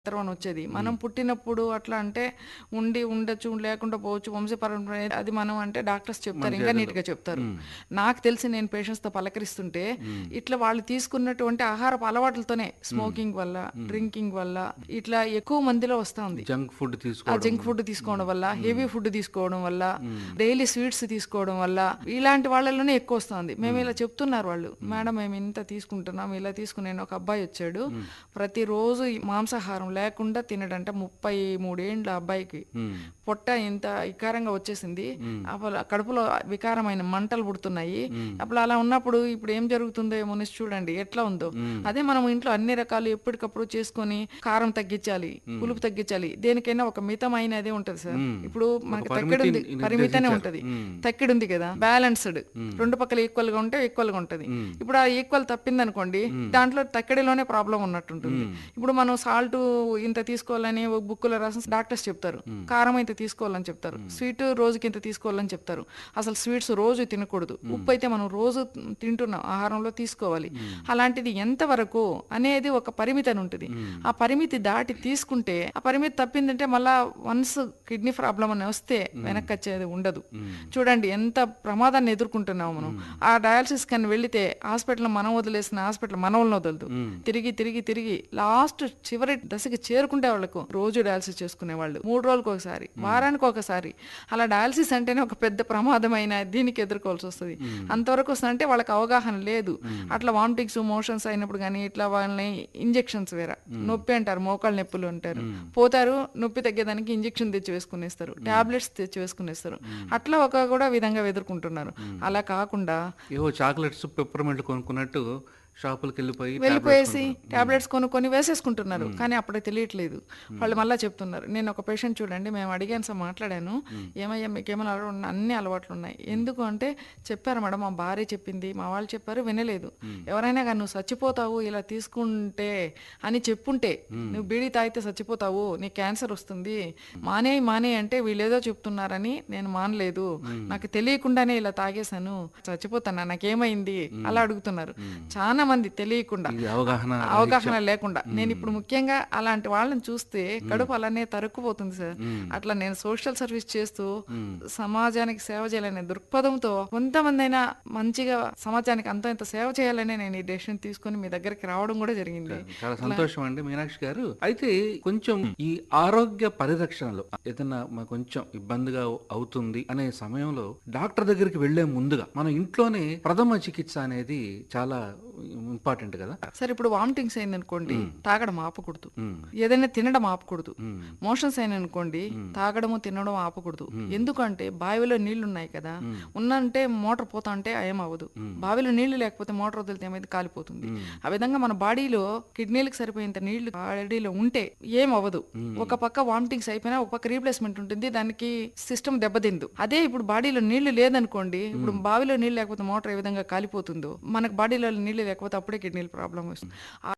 తర్వాత వచ్చేది మనం పుట్టినప్పుడు అట్లా అంటే ఉండి ఉండొచ్చు లేకుండా పోవచ్చు వంశపరంపర అది మనం అంటే డాక్టర్స్ చెప్తారు ఇంకా నీట్ గా చెప్తారు నాకు తెలిసి నేను పేషెంట్స్ తో పలకరిస్తుంటే ఇట్లా వాళ్ళు తీసుకున్నటువంటి ఆహారపు అలవాట్లతోనే స్మోకింగ్ వల్ల డ్రింకింగ్ వల్ల ఇట్లా ఎక్కువ మందిలో వస్తా ఉంది జంక్ ఫుడ్ ఆ తీసుకోవడం జంక్ ఫుడ్ తీసుకోవడం వల్ల హెవీ ఫుడ్ తీసుకోవడం వల్ల డైలీ స్వీట్స్ తీసుకోవడం వల్ల ఇలాంటి వాళ్ళలోనే ఎక్కువ వస్తుంది మేము ఇలా చెప్తున్నారు వాళ్ళు మేడం మేము ఇంత తీసుకుంటున్నాం ఇలా తీసుకునే ఒక అబ్బాయి వచ్చాడు ప్రతిరోజు ఈ మాంసాహారం లేకుండా తినడంట ముప్పై మూడేండ్ల అబ్బాయికి మ్మ్. పొట్ట ఇంత వికారంగా వచ్చేసింది అప్పుడు కడుపులో వికారమైన మంటలు పుడుతున్నాయి అప్పుడు అలా ఉన్నప్పుడు ఇప్పుడు ఏం జరుగుతుందో ఏమో అనేసి చూడండి ఎట్లా ఉందో అదే మనం ఇంట్లో అన్ని రకాలు ఎప్పటికప్పుడు చేసుకొని కారం తగ్గించాలి పులుపు తగ్గించాలి దేనికైనా ఒక మితమైనదే ఉంటది సార్ ఇప్పుడు మనకి తక్కిడి ఉంది పరిమితిని పరిమితనే నిర్దేశించారు. ఉంటది మ్మ్. తక్కిడి ఉంది కదా బ్యాలెన్స్డ్ రెండు పక్కల ఈక్వల్ గా ఉంటే ఈక్వల్ గా ఉంటది ఇప్పుడు ఆ ఈక్వల్ తప్పింది అనుకోండి దాంట్లో తక్కిడిలోనే ప్రాబ్లం ఉన్నట్టుంటుంది ఇప్పుడు మనం సాల్ట్ ఇంత తీసుకోవాలని ఒక బుక్కులో రాసిన డాక్టర్స్ చెప్తారు కారం ఇంత తీసుకోవాలని చెప్తారు స్వీట్ రోజుకి ఇంత తీసుకోవాలని చెప్తారు అసలు స్వీట్స్ రోజు తినకూడదు ఉప్పు అయితే మనం రోజు తింటున్నాం ఆహారంలో తీసుకోవాలి అలాంటిది ఎంత వరకు అనేది ఒక పరిమితి అని ఉంటుంది ఆ పరిమితి దాటి తీసుకుంటే ఆ పరిమితి తప్పిందంటే మళ్ళా వన్స్ కిడ్నీ ప్రాబ్లం అని వస్తే వెనక్కి వచ్చేది ఉండదు చూడండి ఎంత ప్రమాదాన్ని ఎదుర్కొంటున్నాము మనం ఆ డయాలసిస్ కని వెళితే హాస్పిటల్ మనం వదిలేసిన హాస్పిటల్ మనల్ని వదలదు తిరిగి తిరిగి తిరిగి లాస్ట్ చివరి దశకి చేరుకుంటే వాళ్ళకు రోజు డయాలసిస్ చేసుకునే వాళ్ళు మూడు రోజులకు ఒకసారి వారానికి ఒకసారి అలా డయాలసిస్ అంటేనే ఒక పెద్ద ప్రమాదమైన దీనికి ఎదుర్కోవాల్సి వస్తుంది అంతవరకు వస్తుందంటే వాళ్ళకి అవగాహన లేదు అట్లా వామిటింగ్స్ మోషన్స్ అయినప్పుడు కానీ ఇట్లా వాళ్ళని ఇంజెక్షన్స్ వేరే నొప్పి అంటారు మోకాళ్ళ నొప్పులు అంటారు పోతారు నొప్పి తగ్గేదానికి ఇంజెక్షన్ తెచ్చి వేసుకునేస్తారు టాబ్లెట్స్ తెచ్చి వేసుకునేస్తారు అట్లా ఒక కూడా విధంగా ఎదుర్కొంటున్నారు అలా కాకుండా ఏవో చాక్లెట్స్ పెప్పర్మెంట్లు కొనుక్కున్నట్టు షాపులకు వెళ్ళిపోయి వెళ్ళిపోయేసి టాబ్లెట్స్ కొనుక్కొని వేసేసుకుంటున్నారు కానీ అప్పుడే తెలియట్లేదు వాళ్ళు మళ్ళీ చెప్తున్నారు నేను ఒక పేషెంట్ చూడండి మేము అడిగాను సార్ మాట్లాడాను ఏమయ్యా మీకేమైనా అలవాటు ఉన్నాయి అన్ని అలవాట్లు ఉన్నాయి ఎందుకు అంటే చెప్పారు మేడం మా భార్య చెప్పింది మా వాళ్ళు చెప్పారు వినలేదు ఎవరైనా కానీ నువ్వు చచ్చిపోతావు ఇలా తీసుకుంటే అని చెప్పుంటే నువ్వు బీడీ తాగితే చచ్చిపోతావు నీకు క్యాన్సర్ వస్తుంది మానే మానే అంటే వీళ్ళేదో చెప్తున్నారని నేను మానలేదు నాకు తెలియకుండానే ఇలా తాగేశాను చచ్చిపోతాను నాకేమైంది అలా అడుగుతున్నారు చాలా మంది తెలియకుండా ఇది అవగాహన అవగాహన లేకుండా నేను ఇప్పుడు ముఖ్యంగా అలాంటి వాళ్ళని చూస్తే కడుపు అలానే తరుక్కుపోతుంది సార్ అట్లా నేను సోషల్ సర్వీస్ చేస్తూ సమాజానికి సేవ చేయాలనే దృక్పథంతో కొంతమంది అయినా మంచిగా సమాజానికి అంత ఇంత సేవ చేయాలనే నేను ఈ డెసిషన్ తీసుకొని మీ దగ్గరికి రావడం కూడా జరిగింది చాలా సంతోషం అండి మీనాక్షి గారు అయితే కొంచెం ఈ ఆరోగ్య పరిరక్షణలో ఏదైనా మాకు కొంచెం ఇబ్బందిగా అవుతుంది అనే సమయంలో డాక్టర్ దగ్గరికి వెళ్లే ముందుగా మన ఇంట్లోనే ప్రథమ చికిత్స అనేది చాలా ఇంపార్టెంట్ కదా సరే ఇప్పుడు వామిటింగ్స్ అయింది అనుకోండి తాగడం ఆపకూడదు మ్మ్. ఏదైనా తినడం ఆపకూడదు మ్మ్. మోషన్స్ అయిన అనుకోండి తాగడము తినడం ఆపకూడదు ఎందుకంటే బావిలో నీళ్లు ఉన్నాయి కదా ఉన్నంటే మోటార్ పోతా అంటే ఏమవ్వదు బావిలో నీళ్లు లేకపోతే మోటార్ వదిలితే ఏమైంది కాలిపోతుంది ఆ విధంగా మన బాడీలో కిడ్నీలకు సరిపోయేంత నీళ్లు బాడీలో ఉంటే ఏం అవ్వదు ఒక పక్క వామిటింగ్స్ అయిపోయినా ఒక పక్క రీప్లేస్మెంట్ ఉంటుంది దానికి సిస్టమ్ దెబ్బతిందు అదే ఇప్పుడు బాడీలో నీళ్లు లేదనుకోండి ఇప్పుడు బావిలో నీళ్లు లేకపోతే మోటార్ ఏ విధంగా కాలిపోతుందో మనకు బాడీలో నీళ్లు లేకపోతే అప్పుడే కిడ్నీల ప్రాబ్లం వస్తుంది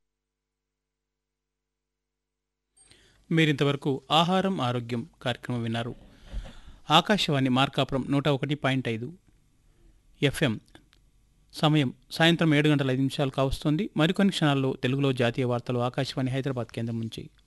మీరింతవరకు ఆహారం ఆరోగ్యం కార్యక్రమం విన్నారు ఆకాశవాణి మార్కాపురం నూట ఒకటి పాయింట్ ఐదు ఎఫ్ఎం సమయం సాయంత్రం ఏడు గంటల ఐదు నిమిషాలు కావస్తోంది మరికొన్ని క్షణాల్లో తెలుగులో జాతీయ వార్తలు ఆకాశవాణి హైదరాబాద్ కేంద్రం నుంచి